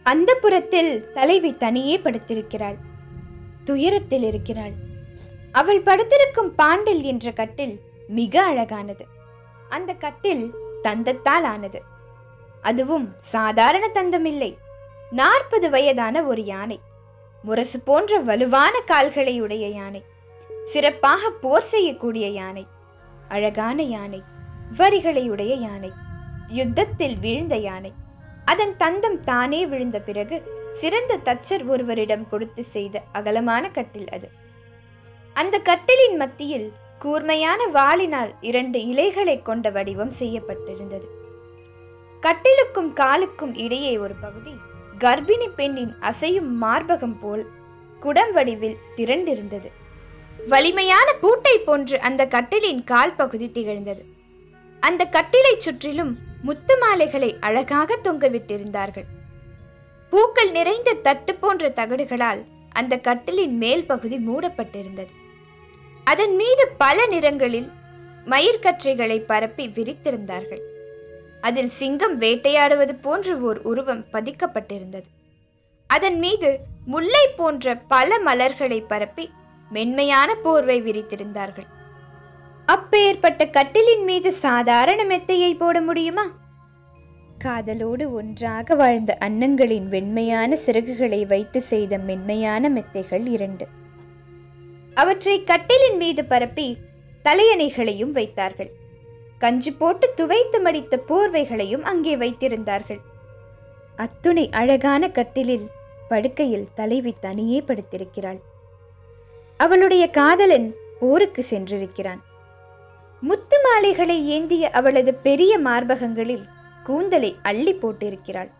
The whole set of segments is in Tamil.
அந்த புறத்தில் தலைவி தனியே படுத்திருக்கிறாள் துயரத்தில் இருக்கிறாள் அவள் படுத்திருக்கும் பாண்டில் என்ற கட்டில் மிக அழகானது அந்த கட்டில் தந்தத்தால் ஆனது அதுவும் சாதாரண தந்தமில்லை நாற்பது வயதான ஒரு யானை முரசு போன்ற வலுவான கால்களை உடைய யானை சிறப்பாக போர் செய்யக்கூடிய யானை அழகான யானை வரிகளை உடைய யானை யுத்தத்தில் வீழ்ந்த யானை அதன் தந்தம் தானே விழுந்த பிறகு சிறந்த தச்சர் ஒருவரிடம் கொடுத்து செய்த அகலமான கட்டில் அது அந்த கட்டிலின் மத்தியில் கூர்மையான வாளினால் இரண்டு இலைகளை கொண்ட வடிவம் செய்யப்பட்டிருந்தது கட்டிலுக்கும் காலுக்கும் இடையே ஒரு பகுதி கர்ப்பிணி பெண்ணின் அசையும் மார்பகம் போல் குடம் வடிவில் திரண்டிருந்தது வலிமையான பூட்டை போன்று அந்த கட்டிலின் கால் பகுதி திகழ்ந்தது அந்த கட்டிலை சுற்றிலும் முத்து மாலைகளை அழகாக தொங்கவிட்டிருந்தார்கள் பூக்கள் நிறைந்த தட்டு போன்ற தகடுகளால் அந்த கட்டிலின் மேல் பகுதி மூடப்பட்டிருந்தது அதன் மீது பல நிறங்களில் மயிர்கற்றைகளை பரப்பி விரித்திருந்தார்கள் அதில் சிங்கம் வேட்டையாடுவது போன்ற ஓர் உருவம் பதிக்கப்பட்டிருந்தது அதன் மீது முல்லை போன்ற பல மலர்களை பரப்பி மென்மையான போர்வை விரித்திருந்தார்கள் அப்பேற்பட்ட கட்டிலின் மீது சாதாரண மெத்தையை போட முடியுமா காதலோடு ஒன்றாக வாழ்ந்த அன்னங்களின் வெண்மையான சிறகுகளை வைத்து செய்த மென்மையான மெத்தைகள் இரண்டு அவற்றை கட்டிலின் மீது பரப்பி தலையணைகளையும் வைத்தார்கள் கஞ்சி போட்டு துவைத்து மடித்த போர்வைகளையும் அங்கே வைத்திருந்தார்கள் அத்துணை அழகான கட்டிலில் படுக்கையில் தலைவி தனியே படுத்திருக்கிறாள் அவளுடைய காதலன் போருக்கு சென்றிருக்கிறான் முத்து மாலைகளை ஏந்திய அவளது பெரிய மார்பகங்களில் கூந்தலை அள்ளி போட்டிருக்கிறாள்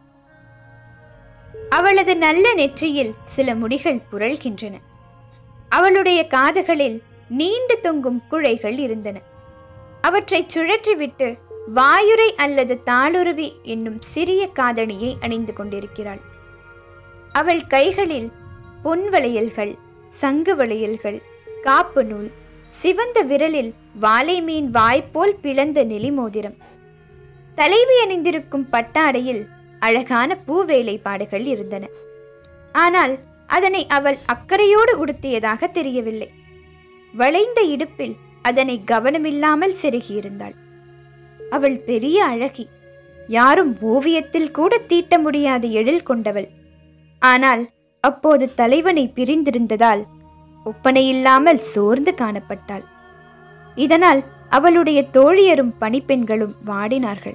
அவளது நல்ல நெற்றியில் சில முடிகள் புரள்கின்றன அவளுடைய காதுகளில் நீண்டு தொங்கும் குழைகள் இருந்தன அவற்றைச் சுழற்றிவிட்டு வாயுரை அல்லது தாளுருவி என்னும் சிறிய காதணியை அணிந்து கொண்டிருக்கிறாள் அவள் கைகளில் பொன் வளையல்கள் சங்கு வளையல்கள் காப்பு நூல் சிவந்த விரலில் வாலை மீன் வாய்ப்போல் பிளந்த நெலிமோதிரம் தலைவி அணிந்திருக்கும் பட்டாடையில் அழகான பூ வேலைப்பாடுகள் இருந்தன ஆனால் அதனை அவள் அக்கறையோடு உடுத்தியதாக தெரியவில்லை வளைந்த இடுப்பில் அதனை கவனமில்லாமல் செருகியிருந்தாள் அவள் பெரிய அழகி யாரும் ஓவியத்தில் கூட தீட்ட முடியாத எழில் கொண்டவள் ஆனால் அப்போது தலைவனை பிரிந்திருந்ததால் ஒப்பனையில்லாமல் சோர்ந்து காணப்பட்டாள் இதனால் அவளுடைய தோழியரும் பணிப்பெண்களும் வாடினார்கள்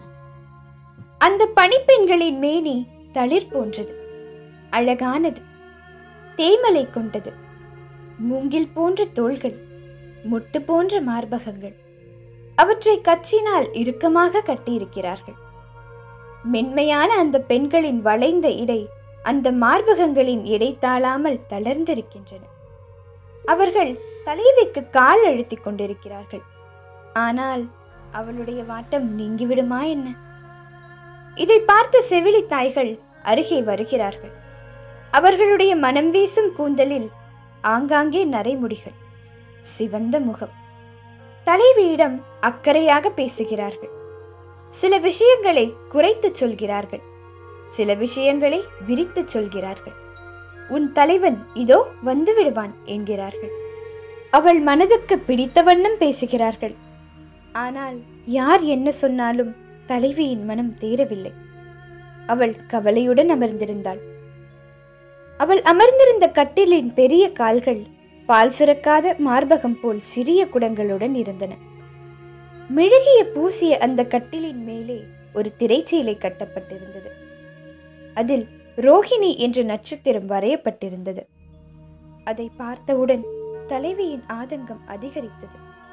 அந்த பணிப்பெண்களின் மேனி தளிர் போன்றது அழகானது தேமலை கொண்டது மூங்கில் போன்ற தோள்கள் முட்டு போன்ற மார்பகங்கள் அவற்றை கச்சினால் இறுக்கமாக கட்டியிருக்கிறார்கள் மென்மையான அந்த பெண்களின் வளைந்த இடை அந்த மார்பகங்களின் எடை தாழாமல் தளர்ந்திருக்கின்றன அவர்கள் தலைவிக்கு கால் அழுத்திக் கொண்டிருக்கிறார்கள் ஆனால் அவளுடைய வாட்டம் நீங்கிவிடுமா என்ன இதை பார்த்த செவிலி தாய்கள் அருகே வருகிறார்கள் அவர்களுடைய மனம் வீசும் கூந்தலில் ஆங்காங்கே நரைமுடிகள் சிவந்த முகம் தலைவியிடம் அக்கறையாக பேசுகிறார்கள் சில விஷயங்களை குறைத்துச் சொல்கிறார்கள் சில விஷயங்களை விரித்துச் சொல்கிறார்கள் உன் தலைவன் இதோ வந்து விடுவான் என்கிறார்கள் அவள் மனதுக்கு பிடித்த வண்ணம் பேசுகிறார்கள் ஆனால் யார் என்ன சொன்னாலும் தலைவியின் மனம் தேரவில்லை அவள் கவலையுடன் அமர்ந்திருந்தாள் அவள் அமர்ந்திருந்த கட்டிலின் பெரிய கால்கள் பால் சுரக்காத மார்பகம் போல் சிறிய குடங்களுடன் இருந்தன மெழுகிய பூசிய அந்த கட்டிலின் மேலே ஒரு திரைச்சீலை கட்டப்பட்டிருந்தது அதில் ரோஹிணி என்ற நட்சத்திரம் வரையப்பட்டிருந்தது அதை பார்த்தவுடன் தலைவியின் ஆதங்கம் அதிகரித்தது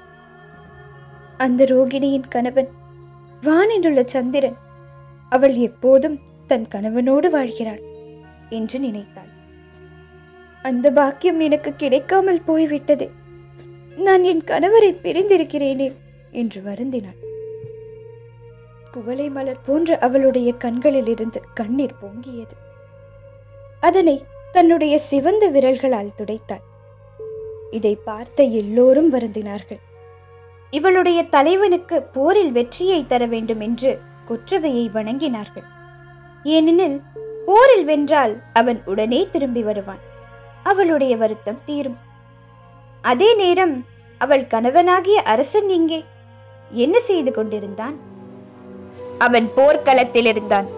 அந்த ரோகிணியின் கணவன் வானிலுள்ள சந்திரன் அவள் எப்போதும் தன் கணவனோடு வாழ்கிறாள் என்று நினைத்தாள் அந்த பாக்கியம் எனக்கு கிடைக்காமல் போய்விட்டதே நான் என் கணவரை பிரிந்திருக்கிறேனே என்று வருந்தினாள் குவளை மலர் போன்ற அவளுடைய கண்களிலிருந்து கண்ணீர் பொங்கியது அதனை தன்னுடைய சிவந்த விரல்களால் துடைத்தாள் இதை பார்த்த எல்லோரும் வருந்தினார்கள் இவளுடைய தலைவனுக்கு போரில் வெற்றியை தர வேண்டும் என்று கொற்றவையை வணங்கினார்கள் ஏனெனில் போரில் வென்றால் அவன் உடனே திரும்பி வருவான் அவளுடைய வருத்தம் தீரும் அதே நேரம் அவள் கணவனாகிய அரசன் எங்கே என்ன செய்து கொண்டிருந்தான் அவன் போர்க்களத்தில் இருந்தான்